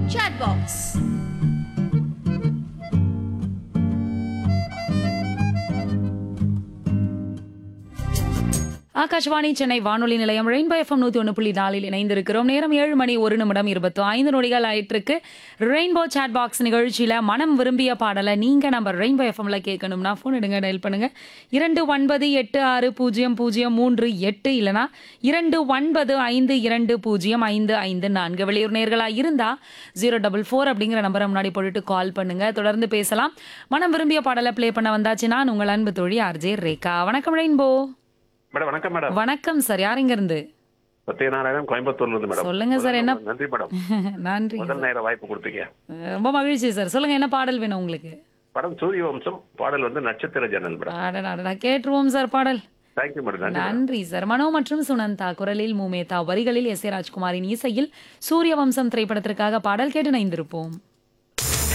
Chatbox. Akashvani Chennai வானொலி நிலையம் rainbow FM நூத்தி ஒன்று புள்ளி நாலில் இணைந்திருக்கிறோம் நேரம் ஏழு மணி ஒரு நிமிடம் இருபத்தி ஐந்து நொடிகள் ஆயிட்டிருக்கு ரெயின்போ சாட் பாக்ஸ் நிகழ்ச்சியில மனம் விரும்பிய பாடலை நீங்க நம்ம ரெயின்போ எஃப்எம்ல கேட்கணும்னா ஃபோன் எடுங்க டயல் பண்ணுங்க இரண்டு ஒன்பது எட்டு ஆறு பூஜ்ஜியம் பூஜ்ஜியம் மூன்று எட்டு இல்லனா இரண்டு ஒன்பது ஐந்து இரண்டு பூஜ்ஜியம் ஐந்து ஐந்து நான்கு வெளியூர் நேர்களா இருந்தா ஜீரோ டபுள் ஃபோர் அப்படிங்கிற நம்பரை முன்னாடி போட்டுட்டு கால் பண்ணுங்க தொடர்ந்து பேசலாம் மனம் விரும்பிய பாடலை ப்ளே பண்ண வந்தாச்சு நான் உங்கள் அன்பு தோழி ஆர்ஜே ரேகா வணக்கம் ரெயின்போ மேடம் வணக்கம் மேடம் வணக்கம் சார் யார் இங்க இருந்து சத்யநாராயணன் கோயம்புத்தூர்ல இருந்து மேடம் சொல்லுங்க சார், என்ன- முதல்ல நன்றி மேடம் நன்றி முதல் நேர வாய்ப்பு கொடுத்தீங்க ரொம்ப மகிழ்ச்சி சார் சொல்லுங்க என்ன பாடல் வேணும் உங்களுக்கு படம் சூரிய வம்சம் பாடல் வந்து நட்சத்திர ஜன்னல் மேடம் அடடா, அடடா, கேட்டுருவோம் சார் பாடல் தேங்க்யூ மேடம் நன்றி மேடம். நன்றி சார் மனோ மற்றும் சுனந்தா குரலில் மூமேதா வரிகளில் எஸ் ஏ ராஜ்குமாரின் இசையில் சூரிய வம்சம் திரைப்படத்திற்காக பாடல் கேட்டு நைந்திருப்போம்